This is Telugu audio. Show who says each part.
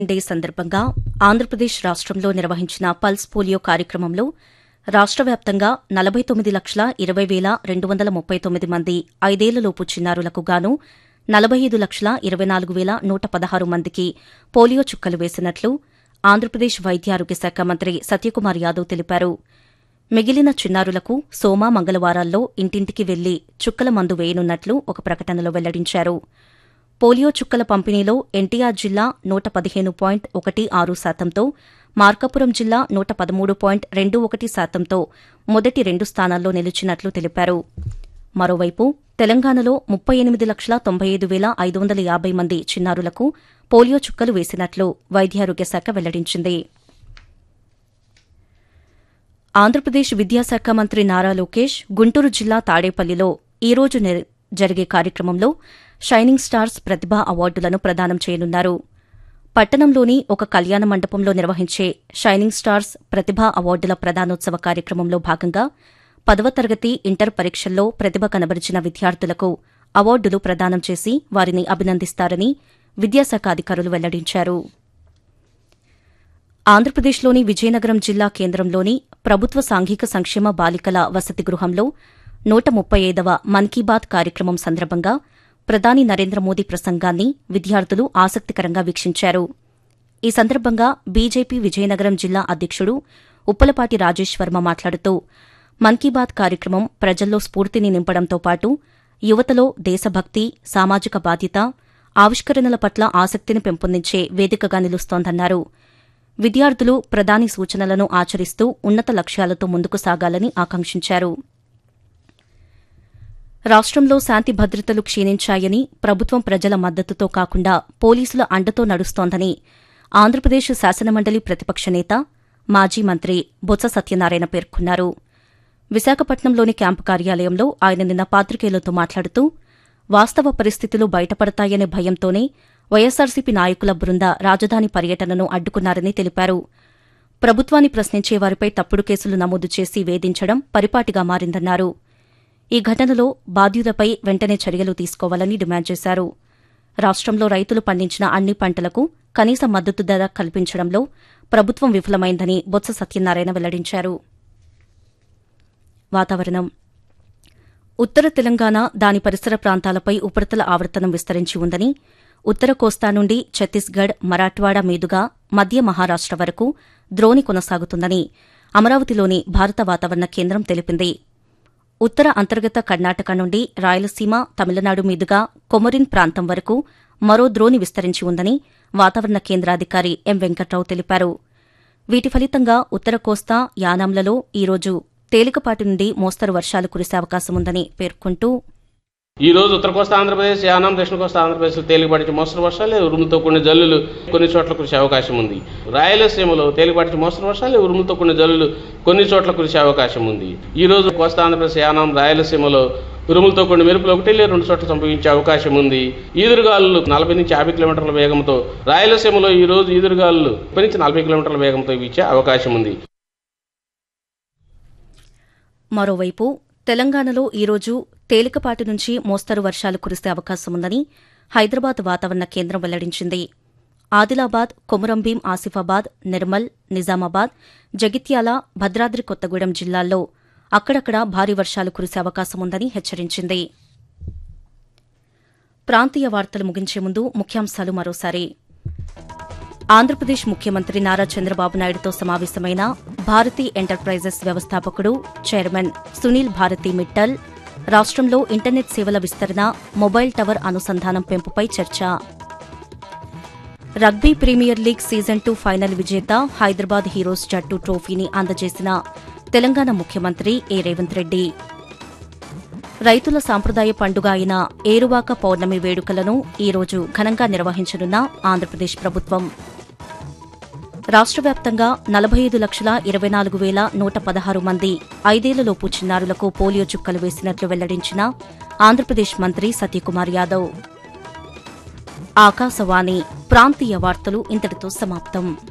Speaker 1: డే సందర్భంగా ఆంధ్రప్రదేశ్ రాష్ట్రంలో నిర్వహించిన పల్స్ పోలియో కార్యక్రమంలో రాష్ట్ర వ్యాప్తంగా నలభై తొమ్మిది లక్షల ఇరవై వేల రెండు వందల ముప్పై తొమ్మిది మంది ఐదేళ్లలోపు చిన్నారులకు గాను నలభై ఐదు లక్షల ఇరవై నాలుగు వేల నూట పదహారు మందికి పోలియో చుక్కలు వేసినట్లు ఆంధ్రప్రదేశ్ వైద్యారోగ్య శాఖ మంత్రి సత్యకుమార్ యాదవ్ తెలిపారు మిగిలిన చిన్నారులకు సోమ మంగళవారాల్లో ఇంటింటికి వెళ్లి చుక్కల మందు వేయనున్నట్లు ఒక ప్రకటనలో వెల్లడించారు పోలియో చుక్కల పంపిణీలో ఎన్టీఆర్ జిల్లా నూట పదిహేను పాయింట్ ఒకటి ఆరు శాతంతో మార్కాపురం జిల్లా నూట పదమూడు పాయింట్ రెండు ఒకటి శాతంతో మొదటి రెండు స్థానాల్లో నిలిచినట్లు తెలిపారు మరోవైపు తెలంగాణలో ముప్పై ఎనిమిది లక్షల తొంభై ఐదు వేల ఐదు వందల యాభై మంది చిన్నారులకు పోలియో చుక్కలు వేసినట్లు వైద్యారోగ్య శాఖ వెల్లడించింది ఆంధ్రప్రదేశ్ విద్యాశాఖ మంత్రి నారా లోకేష్ గుంటూరు జిల్లా తాడేపల్లిలో ఈ రోజు నిర్- జరిగే కార్యక్రమంలో షైనింగ్ స్టార్స్ ప్రతిభా అవార్డులను ప్రదానం చేయనున్నారు పట్టణంలోని ఒక కళ్యాణ మండపంలో నిర్వహించే షైనింగ్ స్టార్స్ ప్రతిభా అవార్డుల ప్రదానోత్సవ కార్యక్రమంలో భాగంగా పదవ తరగతి ఇంటర్ పరీక్షల్లో ప్రతిభ కనబరిచిన విద్యార్థులకు అవార్డులు ప్రదానం చేసి వారిని అభినందిస్తారని విద్యాశాఖ అధికారులు వెల్లడించారు ఆంధ్రప్రదేశ్లోని విజయనగరం జిల్లా కేంద్రంలోని ప్రభుత్వ సాంఘిక సంక్షేమ బాలికల వసతి గృహంలో నూట ముప్పై ఐదవ మన్ కీ బాత్ కార్యక్రమం సందర్భంగా ప్రధాని నరేంద్ర మోదీ ప్రసంగాన్ని విద్యార్థులు ఆసక్తికరంగా వీక్షించారు ఈ సందర్భంగా బీజేపీ విజయనగరం జిల్లా అధ్యక్షుడు ఉప్పలపాటి రాజేష్ వర్మ మాట్లాడుతూ మన్ కీ బాత్ కార్యక్రమం ప్రజల్లో స్ఫూర్తిని నింపడంతో పాటు యువతలో దేశభక్తి సామాజిక బాధ్యత ఆవిష్కరణల పట్ల ఆసక్తిని పెంపొందించే వేదికగా నిలుస్తోందన్నారు విద్యార్థులు ప్రధాని సూచనలను ఆచరిస్తూ ఉన్నత లక్ష్యాలతో ముందుకు సాగాలని ఆకాంక్షించారు రాష్ట్రంలో శాంతి భద్రతలు క్షీణించాయని ప్రభుత్వం ప్రజల మద్దతుతో కాకుండా పోలీసుల అండతో నడుస్తోందని ఆంధ్రప్రదేశ్ శాసనమండలి ప్రతిపక్ష నేత మాజీ మంత్రి బొత్స సత్యనారాయణ పేర్కొన్నారు విశాఖపట్నంలోని క్యాంపు కార్యాలయంలో ఆయన నిన్న పాత్రికేయులతో మాట్లాడుతూ వాస్తవ పరిస్థితులు బయటపడతాయనే భయంతోనే వైఎస్సార్సీపీ నాయకుల బృంద రాజధాని పర్యటనను అడ్డుకున్నారని తెలిపారు ప్రభుత్వాన్ని ప్రశ్నించే వారిపై తప్పుడు కేసులు నమోదు చేసి వేధించడం పరిపాటిగా మారిందన్నారు ఈ ఘటనలో బాధ్యులపై వెంటనే చర్యలు తీసుకోవాలని డిమాండ్ చేశారు రాష్ట్రంలో రైతులు పండించిన అన్ని పంటలకు కనీస మద్దతు ధర కల్పించడంలో ప్రభుత్వం విఫలమైందని బొత్స సత్యనారాయణ వెల్లడించారు వాతావరణం ఉత్తర తెలంగాణ దాని పరిసర ప్రాంతాలపై ఉపరితల ఆవర్తనం విస్తరించి ఉందని ఉత్తర కోస్తా నుండి ఛత్తీస్గఢ్ మరాఠ్వాడ మీదుగా మధ్య మహారాష్ట వరకు ద్రోణి కొనసాగుతుందని అమరావతిలోని భారత వాతావరణ కేంద్రం తెలిపింది ఉత్తర అంతర్గత కర్ణాటక నుండి రాయలసీమ తమిళనాడు మీదుగా కొమరిన్ ప్రాంతం వరకు మరో ద్రోణి విస్తరించి ఉందని వాతావరణ కేంద్రాధికారి ఎం వెంకట్రావు తెలిపారు వీటి ఫలితంగా ఉత్తర కోస్తా యానాంలలో ఈరోజు తేలికపాటి నుండి మోస్తరు వర్షాలు కురిసే అవకాశముందని పేర్కొంటూ
Speaker 2: ఈ రోజు ఉత్తర కోస్తా ఆంధ్రప్రదేశ్ యానాం దక్షిణ కోస్తా ఆంధ్రప్రదేశ్ తేలికపాటి మోస్తరు వర్షాలు ఉరుములతో కొన్ని జల్లులు కొన్ని చోట్ల కురిసే అవకాశం ఉంది రాయలసీమలో తేలికపాటి మోస్తరు వర్షాలు ఉరుములతో కొన్ని జల్లులు కొన్ని చోట్ల కురిసే అవకాశం ఉంది ఈ రోజు కోస్తా ఆంధ్రప్రదేశ్ యానాం రాయలసీమలో ఉరుములతో కొన్ని మెరుపులు ఒకటి లేదా రెండు చోట్ల సంభవించే అవకాశం ఉంది ఈదురుగాలు నలభై నుంచి యాభై కిలోమీటర్ల వేగంతో రాయలసీమలో ఈ రోజు ఈదురుగాలు ముప్పై నుంచి నలభై కిలోమీటర్ల వేగంతో వీచే అవకాశం ఉంది
Speaker 1: మరోవైపు తెలంగాణలో ఈరోజు తేలికపాటి నుంచి మోస్తరు వర్షాలు కురిసే అవకాశముందని హైదరాబాద్ వాతావరణ కేంద్రం వెల్లడించింది ఆదిలాబాద్ కొమురంభీం ఆసిఫాబాద్ నిర్మల్ నిజామాబాద్ జగిత్యాల భద్రాద్రి కొత్తగూడెం జిల్లాల్లో అక్కడక్కడ భారీ వర్షాలు కురిసే అవకాశముందని హెచ్చరించింది ప్రాంతీయ వార్తలు ముగించే ముందు ముఖ్యాంశాలు మరోసారి ఆంధ్రప్రదేశ్ ముఖ్యమంత్రి నారా చంద్రబాబు నాయుడుతో సమావేశమైన భారతీ ఎంటర్ప్రైజెస్ వ్యవస్థాపకుడు చైర్మన్ సునీల్ భారతి మిట్టల్ రాష్ట్రంలో ఇంటర్నెట్ సేవల విస్తరణ మొబైల్ టవర్ అనుసంధానం పెంపుపై చర్చ Rugby Premier League season two final విజేత హైదరాబాద్ హీరోస్ జట్టు ట్రోఫీని అందజేసిన తెలంగాణ ముఖ్యమంత్రి ఏ రేవంత్ రెడ్డి రైతుల సాంప్రదాయ పండుగ అయిన ఏరువాక పౌర్ణమి వేడుకలను ఈరోజు ఘనంగా నిర్వహించనున్న ఆంధ్రప్రదేశ్ ప్రభుత్వం రాష్ట్ర వ్యాప్తంగా నలభై ఐదు లక్షల ఇరవై నాలుగు వేల నూట పదహారు మంది ఐదేళ్లలోపు చిన్నారులకు పోలియో చుక్కలు వేసినట్లు వెల్లడించిన ఆంధ్రప్రదేశ్ మంత్రి సత్యకుమార్ యాదవ్ ఆకాశవాణి ప్రాంతీయ వార్తలు ఇంతటితో సమాప్తం